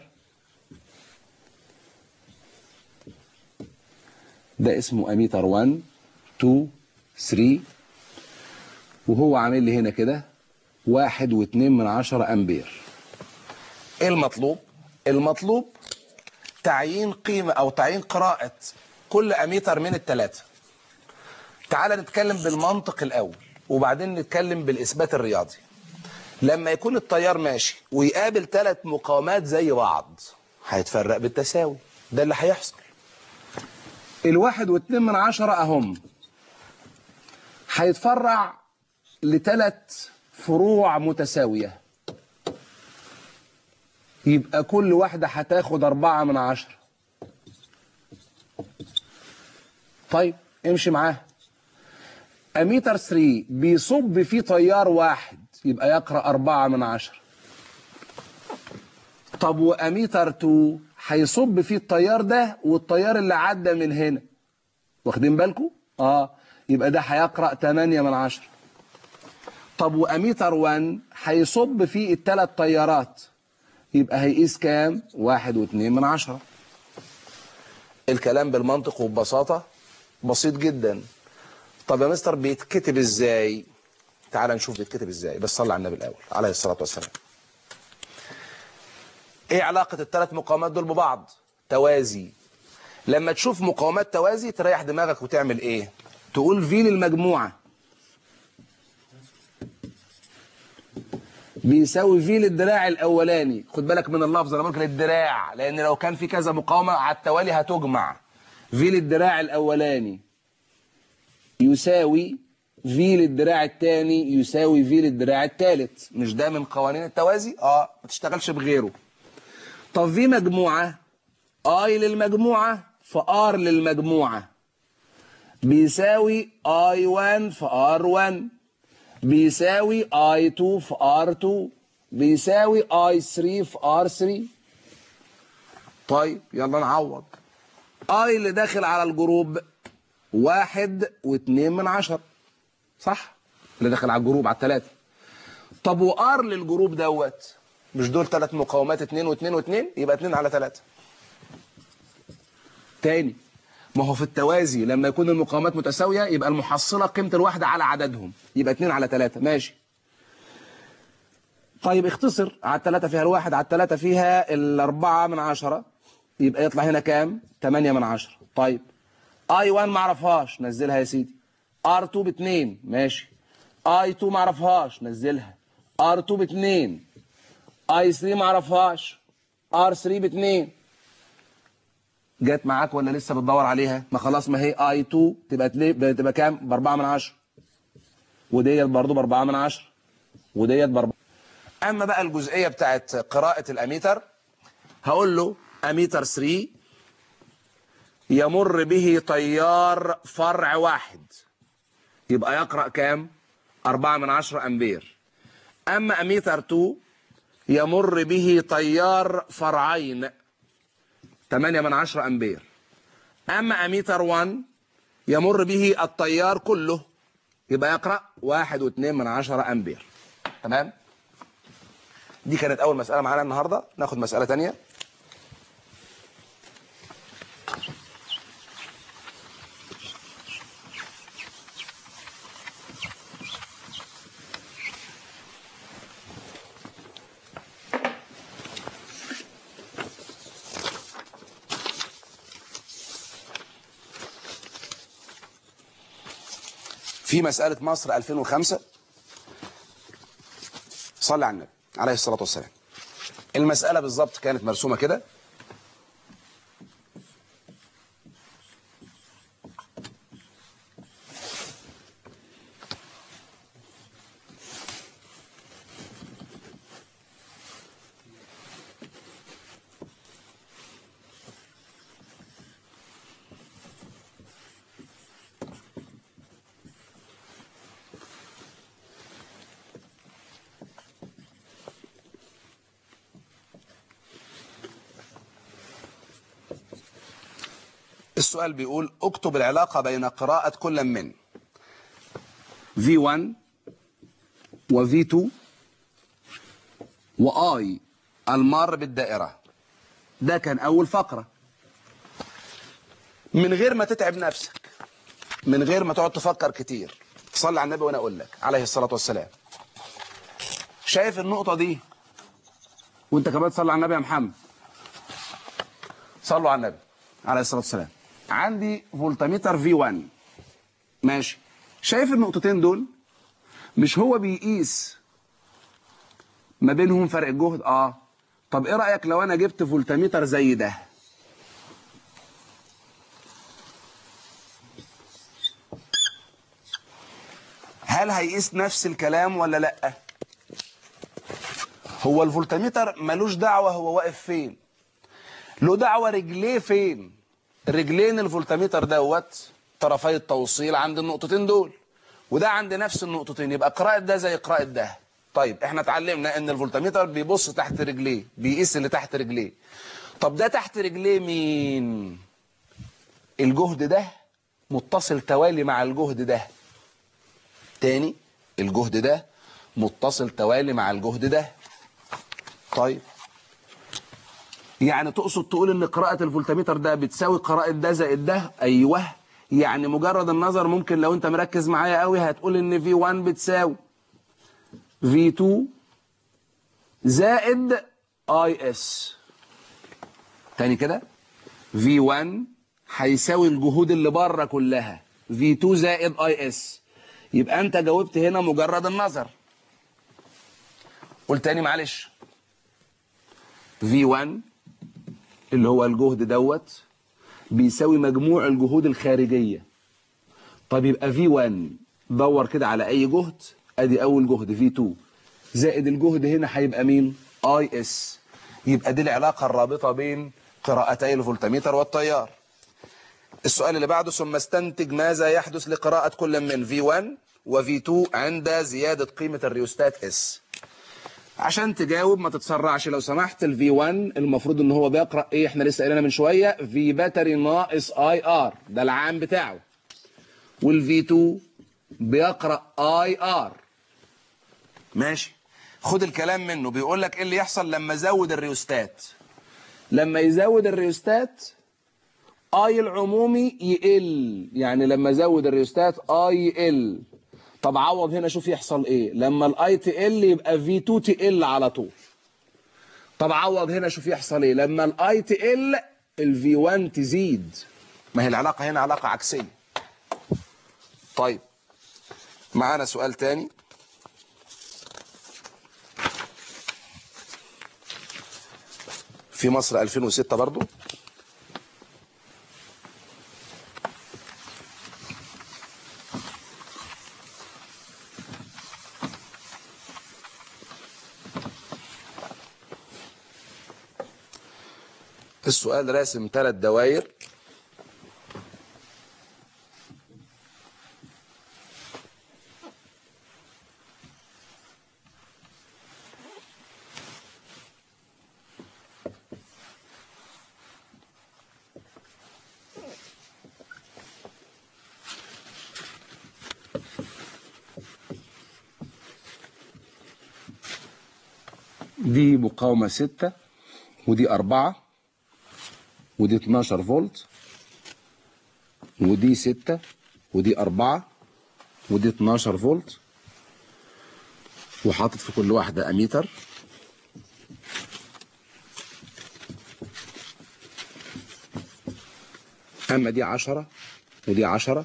ده اسمه اميتر 1 2 3 وهو عامل لي هنا كده واحد واتنين من عشرة امبير ايه المطلوب المطلوب تعيين قيمة او تعيين قراءة كل اميتر من الثلاثة تعال نتكلم بالمنطق الاول وبعدين نتكلم بالاثبات الرياضي لما يكون التيار ماشي ويقابل ثلاث مقاومات زي بعض هيتفرق بالتساوي ده اللي هيحصل الواحد واتنين من عشرة اهم هيتفرع لثلاث فروع متساوية يبقى كل واحدة هتاخد أربعة من عشرة طيب امشي معاه أميتر 3 بيصب فيه تيار واحد يبقى يقرأ أربعة من عشرة طب وأميتر 2 هيصب فيه التيار ده والتيار اللي عدى من هنا واخدين بالكم؟ اه يبقى ده هيقرأ 8 من عشرة طب وأميتر 1 هيصب فيه الثلاث تيارات يبقى هيقيس كام؟ واحد واثنين من عشرة الكلام بالمنطق وببساطة بسيط جدا طب يا مستر بيتكتب ازاي؟ تعال نشوف بيتكتب ازاي بس صلي على النبي الأول عليه الصلاة والسلام ايه علاقة الثلاث مقاومات دول ببعض؟ توازي لما تشوف مقاومات توازي تريح دماغك وتعمل ايه؟ تقول في للمجموعة بيساوي في للدراع الاولاني خد بالك من اللفظ انا ممكن للدراع لان لو كان في كذا مقاومه على التوالي هتجمع في للدراع الاولاني يساوي في للدراع الثاني يساوي في للدراع الثالث مش ده من قوانين التوازي اه ما تشتغلش بغيره طب في مجموعه اي للمجموعه فار للمجموعه بيساوي اي 1 في ار 1 بيساوي I2 في R2 بيساوي I3 في R3 طيب يلا نعوض اي اللي داخل على الجروب واحد واتنين من عشرة صح اللي داخل على الجروب على التلاتة طب وار للجروب دوت مش دول ثلاث مقاومات اتنين واتنين واتنين يبقى اتنين على تلاتة تاني ما هو في التوازي لما يكون المقاومات متساوية يبقى المحصلة قيمة الواحدة على عددهم يبقى اتنين على تلاتة ماشي طيب اختصر على التلاتة فيها الواحد على التلاتة فيها الأربعة من عشرة يبقى يطلع هنا كام؟ تمانية من عشرة طيب اي 1 ما اعرفهاش نزلها يا سيدي ار 2 ب 2 ماشي اي 2 ما اعرفهاش نزلها ار 2 ب 2 اي 3 ما اعرفهاش ار 3 ب 2 جت معاك ولا لسه بتدور عليها ما خلاص ما هي اي 2 تبقى تلي- تبقى كام ب 4 من 10 وديت برضه ب 4 من 10 وديت ب 4 اما بقى الجزئيه بتاعت قراءه الاميتر هقول له اميتر 3 يمر به تيار فرع واحد يبقى يقرأ كام 4 من 10 أمبير أما أميتر 2 يمر به تيار فرعين 8 من 10 أمبير أما أميتر 1 يمر به التيار كله يبقى يقرأ 1 و2 من 10 أمبير تمام دي كانت أول مسألة معانا النهاردة ناخد مسألة تانية في مسألة مصر 2005 صلي على النبي عليه الصلاة والسلام المسألة بالظبط كانت مرسومة كده السؤال بيقول اكتب العلاقة بين قراءة كل من V1 و V2 و I المار بالدائرة ده كان أول فقرة من غير ما تتعب نفسك من غير ما تقعد تفكر كتير صلي على النبي وأنا أقول لك عليه الصلاة والسلام شايف النقطة دي وانت كمان تصلي على النبي يا محمد صلوا على النبي عليه الصلاة والسلام عندي فولتميتر في 1 ماشي شايف النقطتين دول مش هو بيقيس ما بينهم فرق الجهد اه طب ايه رأيك لو انا جبت فولتميتر زي ده هل هيقيس نفس الكلام ولا لا هو الفولتميتر ملوش دعوة هو واقف فين له دعوة رجليه فين رجلين الفولتميتر دوت طرفي التوصيل عند النقطتين دول وده عند نفس النقطتين يبقى قراءة ده زي قراءة ده طيب احنا اتعلمنا ان الفولتميتر بيبص تحت رجليه بيقيس اللي تحت رجليه طب ده تحت رجليه مين الجهد ده متصل توالي مع الجهد ده تاني الجهد ده متصل توالي مع الجهد ده طيب يعني تقصد تقول ان قراءة الفولتميتر ده بتساوي قراءة ده زائد ده ايوه يعني مجرد النظر ممكن لو انت مركز معايا قوي هتقول ان في 1 بتساوي في 2 زائد اي اس تاني كده في 1 هيساوي الجهود اللي بره كلها في 2 زائد اي اس يبقى انت جاوبت هنا مجرد النظر قول تاني معلش في 1 اللي هو الجهد دوت بيساوي مجموع الجهود الخارجية طب يبقى في 1 دور كده على اي جهد ادي اول جهد في 2 زائد الجهد هنا هيبقى مين اي اس يبقى دي العلاقة الرابطة بين قراءتي الفولتميتر والتيار السؤال اللي بعده ثم استنتج ماذا يحدث لقراءة كل من V1 و V2 عند زيادة قيمة الريوستات S عشان تجاوب ما تتسرعش لو سمحت الفي 1 المفروض ان هو بيقرا ايه احنا لسه قايلينها من شويه في باتري ناقص اي ار ده العام بتاعه والفي 2 بيقرا اي ار ماشي خد الكلام منه بيقول لك ايه اللي يحصل لما ازود الريوستات لما يزود الريوستات اي العمومي يقل يعني لما ازود الريوستات اي يقل طب عوض هنا شوف يحصل ايه لما الاي تقل يبقى في 2 تقل على طول طب عوض هنا شوف يحصل ايه لما الاي تقل الفي 1 تزيد ما هي العلاقه هنا علاقه عكسيه طيب معانا سؤال تاني في مصر 2006 برضو السؤال راسم ثلاث دوائر دي مقاومة ستة ودي أربعة ودي 12 فولت ودي 6 ودي 4 ودي 12 فولت وحاطط في كل واحدة أميتر أما دي 10 ودي 10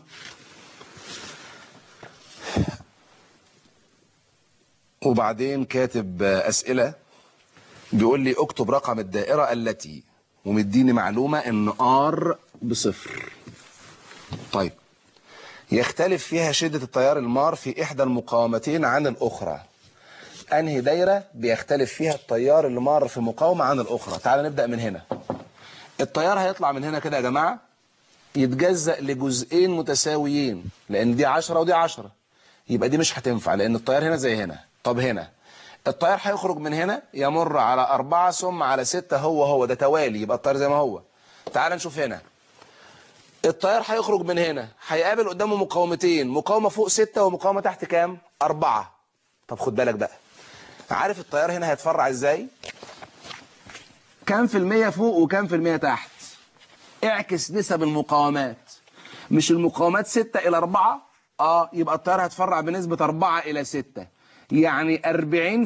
وبعدين كاتب أسئلة بيقول لي اكتب رقم الدائرة التي ومديني معلومة ان ار بصفر طيب يختلف فيها شدة التيار المار في احدى المقاومتين عن الاخرى انهي دايرة بيختلف فيها التيار اللي مار في مقاومة عن الاخرى تعال نبدأ من هنا التيار هيطلع من هنا كده يا جماعة يتجزأ لجزئين متساويين لان دي 10 ودي 10 يبقى دي مش هتنفع لان التيار هنا زي هنا طب هنا التيار هيخرج من هنا يمر على أربعة ثم على ستة هو هو ده توالي يبقى التيار زي ما هو تعال نشوف هنا التيار هيخرج من هنا هيقابل قدامه مقاومتين مقاومة فوق ستة ومقاومة تحت كام أربعة طب خد بالك بقى عارف التيار هنا هيتفرع ازاي كام في المية فوق وكام في المية تحت اعكس نسب المقاومات مش المقاومات ستة إلى أربعة اه يبقى التيار هيتفرع بنسبة أربعة إلى ستة يعني 40%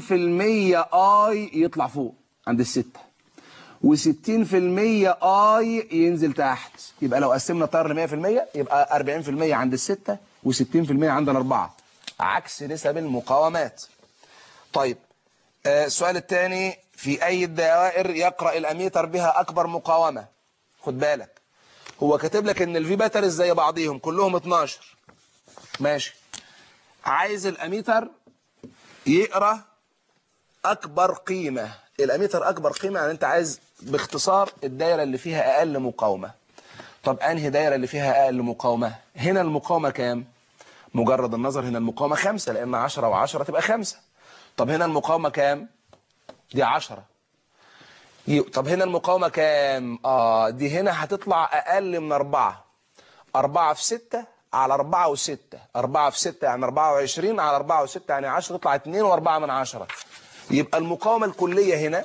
اي يطلع فوق عند الستة و60% اي ينزل تحت يبقى لو قسمنا التيار ل 100% يبقى 40% عند الستة و60% عند الأربعة عكس نسب المقاومات طيب آه السؤال الثاني في أي الدوائر يقرأ الأميتر بها أكبر مقاومة خد بالك هو كاتب لك إن الفي باتريز زي بعضيهم كلهم 12 ماشي عايز الأميتر يقرا اكبر قيمه الاميتر اكبر قيمه يعني انت عايز باختصار الدايره اللي فيها اقل مقاومه طب انهي دايره اللي فيها اقل مقاومه هنا المقاومه كام مجرد النظر هنا المقاومه خمسة لان 10 و10 تبقى خمسة طب هنا المقاومه كام دي 10 طب هنا المقاومه كام اه دي هنا هتطلع اقل من 4 4 في 6 على 4 و6 4 في 6 يعني 24 على 4 و6 يعني 10 تطلع 2 و4 من 10 يبقى المقاومة الكلية هنا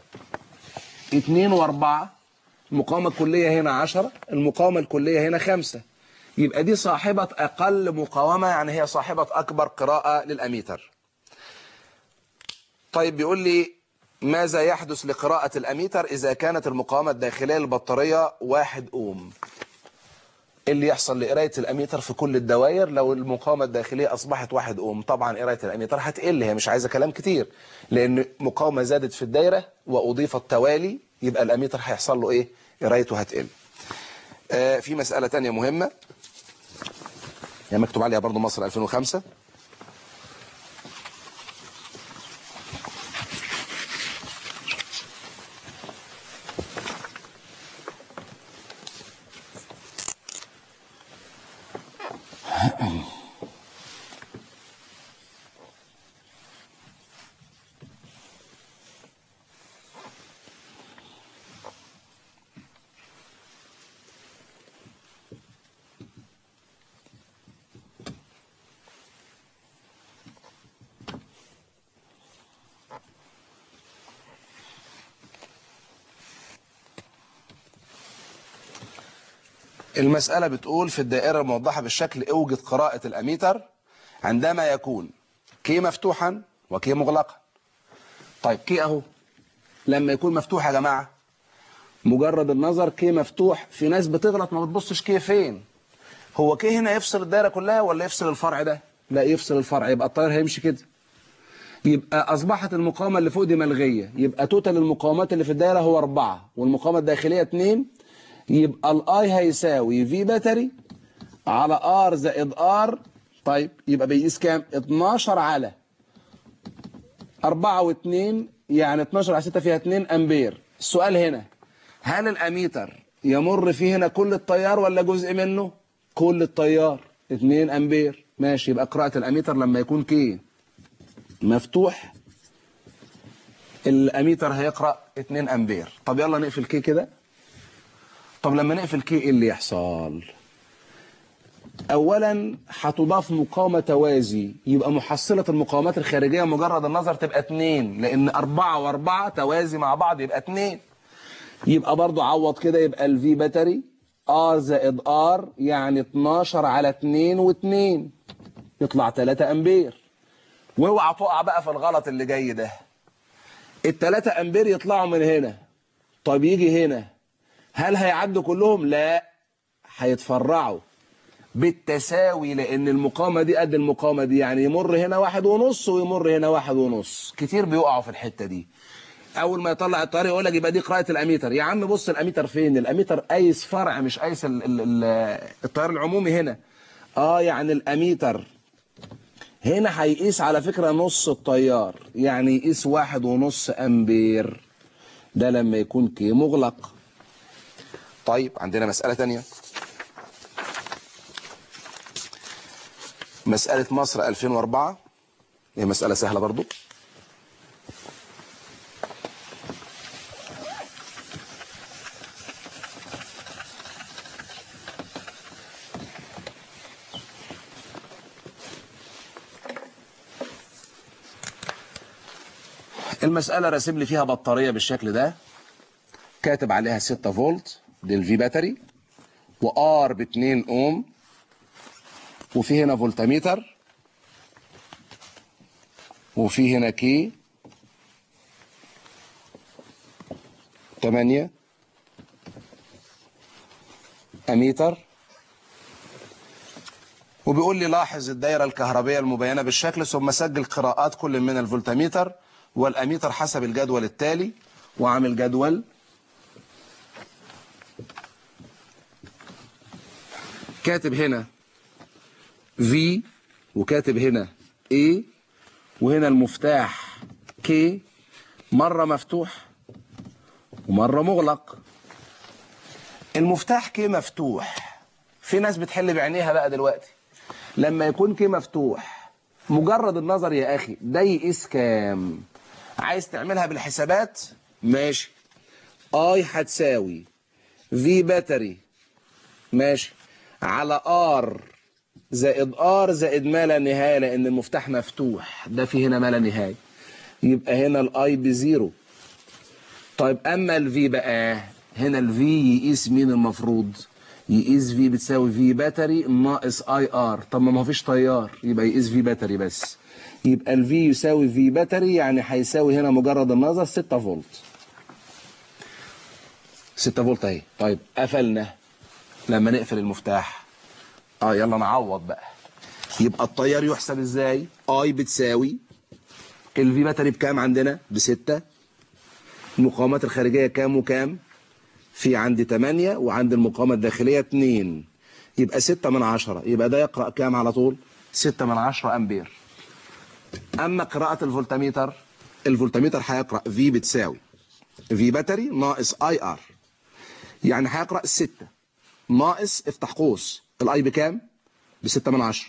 2 و4 المقاومة الكلية هنا 10 المقاومة الكلية هنا 5 يبقى دي صاحبة أقل مقاومة يعني هي صاحبة أكبر قراءة للأميتر طيب بيقول لي ماذا يحدث لقراءة الأميتر إذا كانت المقاومة الداخلية للبطارية 1 أوم اللي يحصل لقرايه الاميتر في كل الدوائر لو المقاومه الداخليه اصبحت واحد اوم طبعا قرايه الاميتر هتقل هي مش عايزه كلام كتير لان مقاومه زادت في الدايره واضيف التوالي يبقى الاميتر هيحصل له ايه قرايته هتقل آه في مساله تانية مهمه هي مكتوب عليها برضو مصر 2005 المسألة بتقول في الدائرة الموضحة بالشكل اوجد قراءة الأميتر عندما يكون كي مفتوحا وكي مغلقا طيب كي أهو لما يكون مفتوح يا جماعة مجرد النظر كي مفتوح في ناس بتغلط ما بتبصش كي فين هو كي هنا يفصل الدائرة كلها ولا يفصل الفرع ده لا يفصل الفرع يبقى الطيار هيمشي كده يبقى أصبحت المقاومة اللي فوق دي ملغية يبقى توتال المقاومات اللي في الدائرة هو أربعة والمقاومة الداخلية اتنين يبقى الاي هيساوي في باتري على ار زائد ار طيب يبقى بيقيس كام 12 على 4 و2 يعني 12 على 6 فيها 2 امبير السؤال هنا هل الاميتر يمر فيه هنا كل التيار ولا جزء منه كل التيار 2 امبير ماشي يبقى قراءة الاميتر لما يكون كي مفتوح الاميتر هيقرأ 2 امبير طب يلا نقفل كي كده طب لما نقفل كي ايه اللي يحصل اولا هتضاف مقاومه توازي يبقى محصله المقاومات الخارجيه مجرد النظر تبقى 2 لان 4 و4 توازي مع بعض يبقى 2 يبقى برضو عوض كده يبقى الفي باتري ار زائد ار يعني 12 على 2 و2 يطلع 3 امبير واوعى تقع بقى في الغلط اللي جاي ده ال 3 امبير يطلعوا من هنا طب يجي هنا هل هيعدوا كلهم لا هيتفرعوا بالتساوي لان المقاومه دي قد المقاومه دي يعني يمر هنا واحد ونص ويمر هنا واحد ونص كتير بيقعوا في الحته دي اول ما يطلع الطيار يقول لك يبقى دي قراءه الاميتر يا عم بص الاميتر فين الاميتر قايس فرع مش قايس ال- ال- ال- التيار العمومي هنا اه يعني الاميتر هنا هيقيس على فكره نص التيار يعني يقيس واحد ونص امبير ده لما يكون كي مغلق طيب عندنا مسألة تانية مسألة مصر 2004 هي مسألة سهلة برضو المسألة راسم لي فيها بطارية بالشكل ده كاتب عليها 6 فولت دي الفي باتري وار ب 2 اوم وفي هنا فولتميتر وفي هنا كي 8 اميتر وبيقول لي لاحظ الدايره الكهربيه المبينه بالشكل ثم سجل قراءات كل من الفولتميتر والاميتر حسب الجدول التالي وعامل جدول كاتب هنا V وكاتب هنا A وهنا المفتاح K مرة مفتوح ومرة مغلق المفتاح K مفتوح في ناس بتحل بعينيها بقى دلوقتي لما يكون K مفتوح مجرد النظر يا أخي ده يقيس كام عايز تعملها بالحسابات ماشي I هتساوي V باتري ماشي على ار زائد ار زائد ما لا نهايه لان المفتاح مفتوح ده في هنا ما لا نهايه يبقى هنا الاي بزيرو طيب اما الفي بقى هنا الفي يقيس مين المفروض يقيس في بتساوي في باتري ناقص اي ار طب ما فيش تيار يبقى يقيس في باتري بس يبقى الفي يساوي في باتري يعني هيساوي هنا مجرد النظر 6 فولت 6 فولت اهي طيب قفلنا لما نقفل المفتاح اه يلا نعوض بقى يبقى التيار يحسب ازاي اي بتساوي الفي باتري بكام عندنا بستة المقاومات الخارجية كام وكام في عندي 8 وعند المقاومة الداخلية 2 يبقى 6 من 10 يبقى ده يقرأ كام على طول 6 من 10 أمبير أما قراءة الفولتميتر الفولتميتر هيقرأ في بتساوي في باتري ناقص اي ار يعني هيقرأ 6 ناقص افتح قوس الاي بكام بستة من عشرة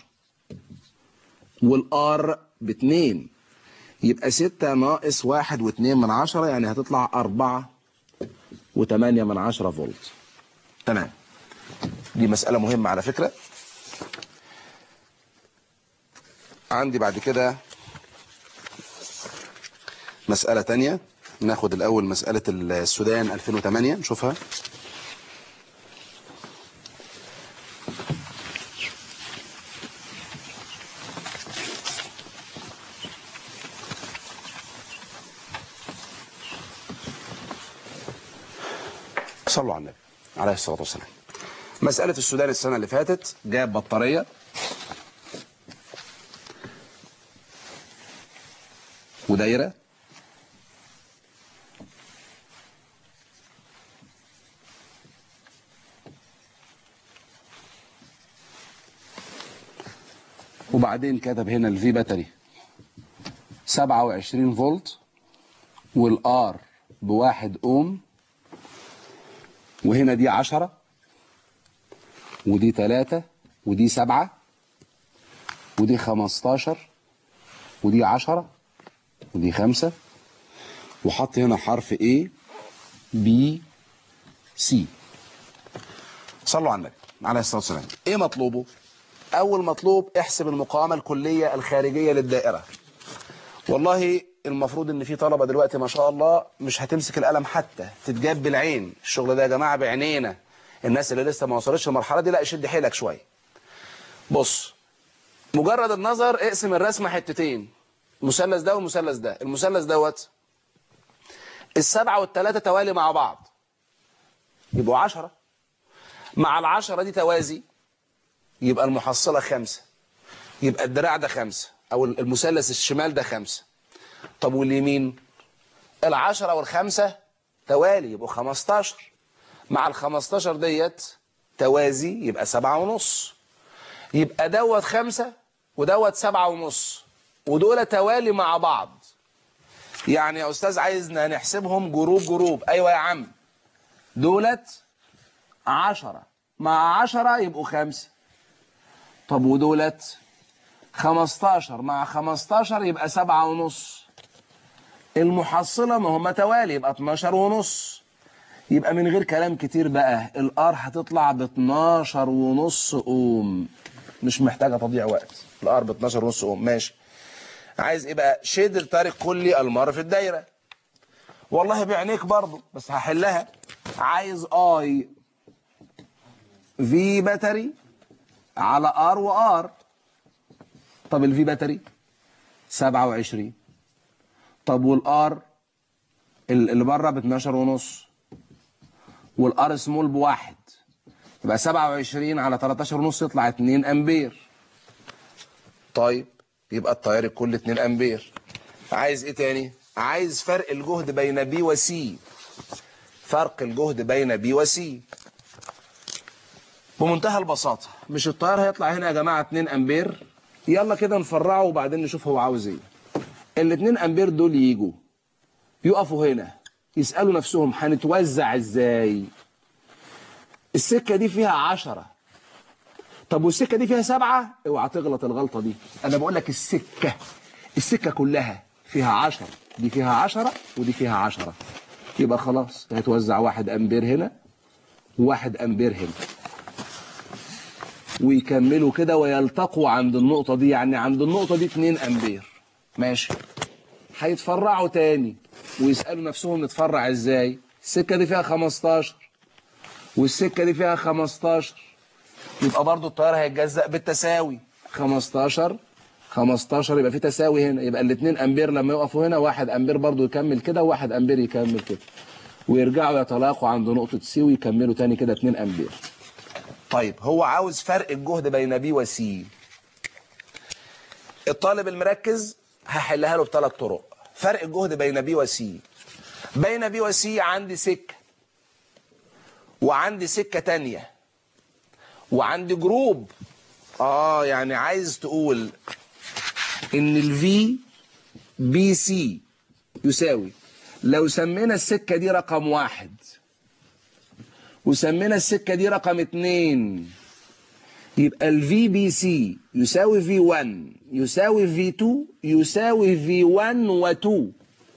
والار باتنين يبقى ستة ناقص واحد واتنين من عشرة يعني هتطلع أربعة وتمانية من عشرة فولت تمام دي مسألة مهمة على فكرة عندي بعد كده مسألة تانية ناخد الأول مسألة السودان 2008 نشوفها صلوا على النبي عليه الصلاة والسلام مسألة السودان السنة اللي فاتت جاب بطارية ودايرة وبعدين كتب هنا الفي باتري 27 فولت والار بواحد اوم وهنا دي 10 ودي 3 ودي 7 ودي 15 ودي 10 ودي 5 وحط هنا حرف A B C صلوا على النبي عليه الصلاة والسلام ايه مطلوبه اول مطلوب احسب المقاومة الكلية الخارجية للدائرة والله المفروض ان في طلبة دلوقتي ما شاء الله مش هتمسك القلم حتى تتجاب بالعين الشغل ده يا جماعة بعينينا الناس اللي لسه ما وصلتش المرحلة دي لا شد حيلك شوية بص مجرد النظر اقسم الرسمة حتتين المثلث ده والمثلث ده المثلث دوت السبعة والتلاتة توالي مع بعض يبقوا عشرة مع العشرة دي توازي يبقى المحصلة خمسة يبقى الدراع ده خمسة أو المثلث الشمال ده خمسة طب واليمين العشرة والخمسة توالي يبقوا خمستاشر مع الخمستاشر ديت توازي يبقى سبعة ونص يبقى دوت خمسة ودوت سبعة ونص ودول توالي مع بعض يعني يا أستاذ عايزنا نحسبهم جروب جروب أيوة يا عم دولت عشرة مع عشرة يبقوا خمسة طب ودولت خمستاشر مع خمستاشر يبقى سبعة ونص المحصلة ما هم توالي يبقى 12 ونص يبقى من غير كلام كتير بقى الار هتطلع ب 12 ونص اوم مش محتاجة تضييع وقت الار ب 12 ونص اوم ماشي عايز ايه بقى شد الطارق كلي المار في الدايرة والله بعينيك برضو بس هحلها عايز اي في باتري على ار وار طب الفي باتري 27 طب والار اللي بره ب 12 ونص والار سمول بواحد يبقى 27 على 13 ونص يطلع 2 امبير طيب يبقى التيار الكل 2 امبير عايز ايه تاني عايز فرق الجهد بين بي وسي فرق الجهد بين بي وسي بمنتهى البساطة مش التيار هيطلع هنا يا جماعة 2 امبير يلا كده نفرعه وبعدين نشوف هو عاوز ايه ال 2 امبير دول يجوا يقفوا هنا يسألوا نفسهم هنتوزع ازاي السكة دي فيها عشرة طب والسكة دي فيها سبعة اوعى تغلط الغلطة دي انا بقول لك السكة السكة كلها فيها عشرة دي فيها عشرة ودي فيها عشرة يبقى خلاص هيتوزع واحد امبير هنا وواحد امبير هنا ويكملوا كده ويلتقوا عند النقطة دي يعني عند النقطة دي 2 امبير ماشي هيتفرعوا تاني ويسألوا نفسهم نتفرع ازاي السكة دي فيها 15 والسكة دي فيها 15 يبقى برضو التيار هيتجزأ بالتساوي 15 15 يبقى في تساوي هنا يبقى الاثنين امبير لما يقفوا هنا واحد امبير برضو يكمل كده وواحد امبير يكمل كده ويرجعوا يتلاقوا عند نقطة سي ويكملوا تاني كده 2 امبير طيب هو عاوز فرق الجهد بين بي وسي الطالب المركز هحلها له بثلاث طرق فرق الجهد بين بي وسي بين بي وسي عندي سكة وعندي سكة تانية وعندي جروب اه يعني عايز تقول ان الفي بي سي يساوي لو سمينا السكة دي رقم واحد وسمينا السكة دي رقم اتنين يبقى ال في بي سي يساوي في 1 يساوي في 2 يساوي في 1 و 2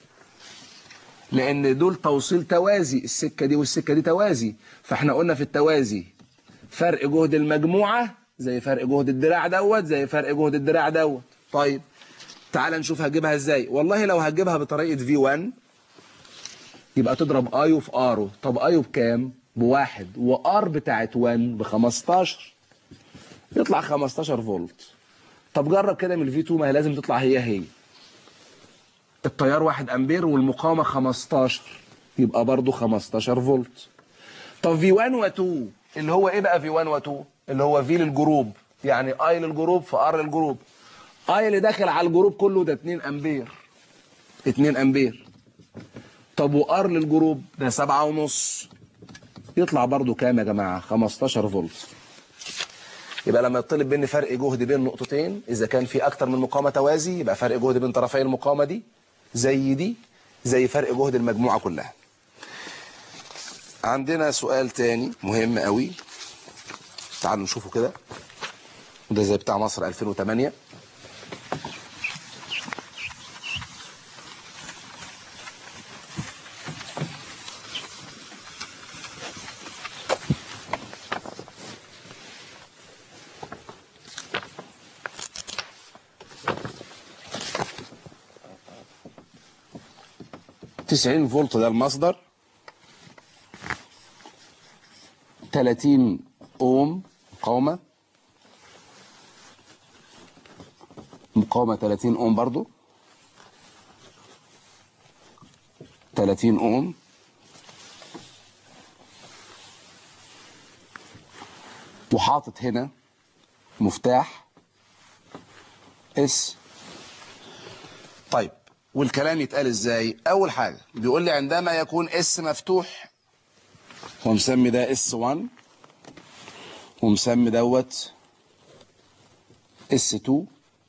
لان دول توصيل توازي السكة دي والسكة دي توازي فاحنا قلنا في التوازي فرق جهد المجموعة زي فرق جهد الدراع دوت زي فرق جهد الدراع دوت طيب تعال نشوف هجيبها ازاي والله لو هجيبها بطريقة في 1 يبقى تضرب ايو في ارو طب ايو بكام بواحد وار بتاعت 1 ب 15 يطلع 15 فولت طب جرب كده من الفي 2 ما هي لازم تطلع هي هي التيار 1 امبير والمقاومه 15 يبقى برضو 15 فولت طب في 1 و 2 اللي هو ايه بقى في 1 و 2 اللي هو في للجروب يعني اي للجروب في ار للجروب اي اللي داخل على الجروب كله ده 2 امبير 2 امبير طب وار للجروب ده 7 ونص يطلع برضو كام يا جماعه 15 فولت يبقى لما يطلب مني فرق جهد بين نقطتين اذا كان في اكتر من مقاومه توازي يبقى فرق جهد بين طرفي المقاومه دي زي دي زي فرق جهد المجموعه كلها عندنا سؤال تاني مهم قوي تعالوا نشوفه كده وده زي بتاع مصر 2008 90 فولت ده المصدر 30 اوم مقاومه مقاومه 30 اوم برضو 30 اوم وحاطط هنا مفتاح اس طيب والكلام يتقال ازاي اول حاجه بيقول لي عندما يكون اس مفتوح ومسمي ده اس 1 ومسمي دوت اس 2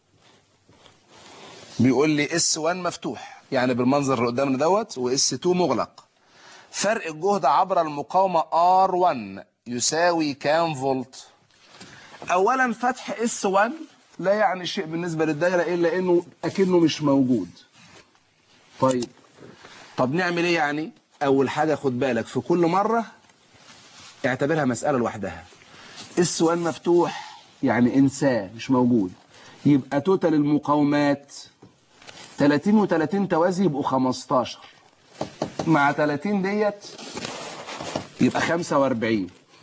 بيقول لي اس 1 مفتوح يعني بالمنظر اللي قدامنا دوت واس 2 مغلق فرق الجهد عبر المقاومه R1 يساوي كام فولت اولا فتح اس 1 لا يعني شيء بالنسبه للدايره الا انه اكنه مش موجود طيب طب نعمل ايه يعني اول حاجه خد بالك في كل مره اعتبرها مساله لوحدها اس 1 مفتوح يعني انساه مش موجود يبقى توتال المقاومات 30 و30 توازي يبقوا 15 مع 30 ديت يبقى 45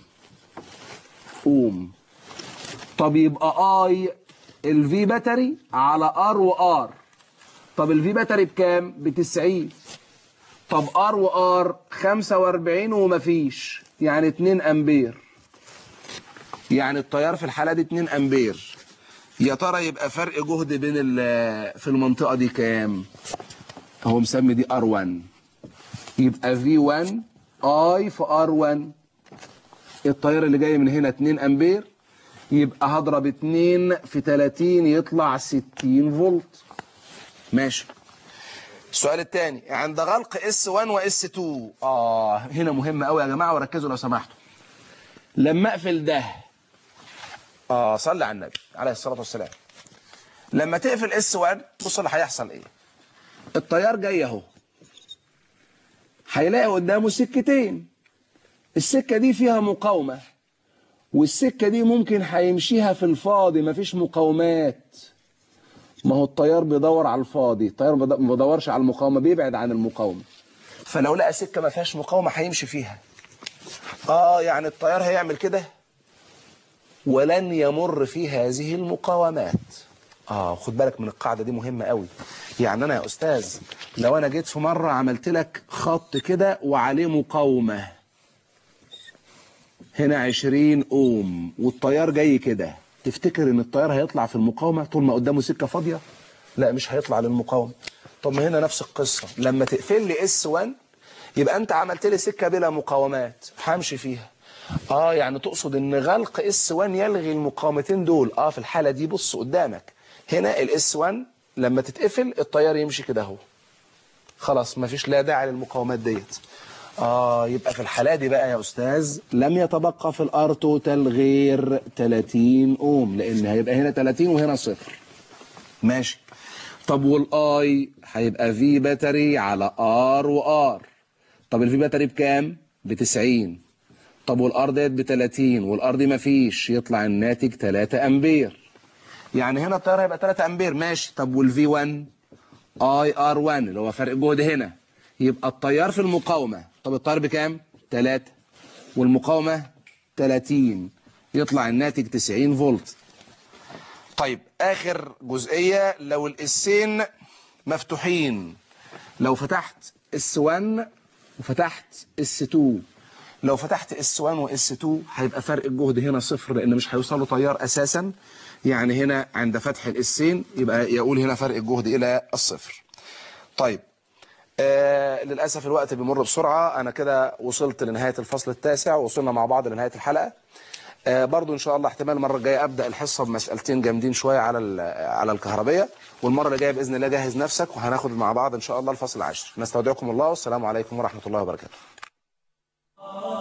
اوم طب يبقى اي الفي باتري على ار وار طب الفي باتري بكام ب 90 طب ار وار 45 ومفيش يعني 2 امبير يعني التيار في الحاله دي 2 امبير يا ترى يبقى فرق جهد بين ال- في المنطقه دي كام هو مسمي دي ار1 يبقى في1 اي في ار1 التيار اللي جاي من هنا 2 امبير يبقى هضرب 2 في 30 يطلع 60 فولت ماشي السؤال الثاني عند غلق اس 1 واس 2 اه هنا مهم قوي يا جماعه وركزوا لو سمحتوا لما اقفل ده اه صلي على النبي عليه الصلاه والسلام لما تقفل اس 1 بص اللي هيحصل ايه التيار جاي اهو هيلاقي قدامه سكتين السكه دي فيها مقاومه والسكه دي ممكن هيمشيها في الفاضي مفيش مقاومات ما هو التيار بيدور على الفاضي التيار ما بيدورش على المقاومه بيبعد عن المقاومه فلو لقى سكه ما فيهاش مقاومه هيمشي فيها اه يعني التيار هيعمل كده ولن يمر في هذه المقاومات اه خد بالك من القاعده دي مهمه قوي يعني انا يا استاذ لو انا جيت في مره عملت لك خط كده وعليه مقاومه هنا 20 اوم والتيار جاي كده تفتكر ان التيار هيطلع في المقاومه طول ما قدامه سكه فاضيه لا مش هيطلع للمقاومه طب ما هنا نفس القصه لما تقفل لي اس 1 يبقى انت عملت لي سكه بلا مقاومات همشي فيها اه يعني تقصد ان غلق اس 1 يلغي المقاومتين دول اه في الحاله دي بص قدامك هنا الاس 1 لما تتقفل التيار يمشي كده اهو خلاص مفيش لا داعي للمقاومات ديت اه يبقى في الحالة دي بقى يا استاذ لم يتبقى في الار توتال غير 30 اوم لان هيبقى هنا 30 وهنا صفر ماشي طب والاي هيبقى في باتري على ار وار طب الفي باتري بكام ب 90 طب والار ديت ب 30 والار دي مفيش يطلع الناتج 3 امبير يعني هنا التيار هيبقى 3 امبير ماشي طب والفي 1 اي ار 1 اللي هو فرق جهد هنا يبقى التيار في المقاومة طب التيار بكام 3 والمقاومة 30 يطلع الناتج 90 فولت طيب اخر جزئيه لو الاسين مفتوحين لو فتحت اس 1 وفتحت اس 2 لو فتحت اس 1 واس 2 هيبقى فرق الجهد هنا صفر لان مش هيوصلوا تيار اساسا يعني هنا عند فتح الاسين يبقى يقول هنا فرق الجهد الى الصفر طيب آه للاسف الوقت بيمر بسرعه انا كده وصلت لنهايه الفصل التاسع وصلنا مع بعض لنهايه الحلقه آه برضو ان شاء الله احتمال المره الجايه ابدا الحصه بمسالتين جامدين شويه على ال- على الكهربيه والمره اللي جايه باذن الله جهز نفسك وهناخد مع بعض ان شاء الله الفصل العاشر نستودعكم الله والسلام عليكم ورحمه الله وبركاته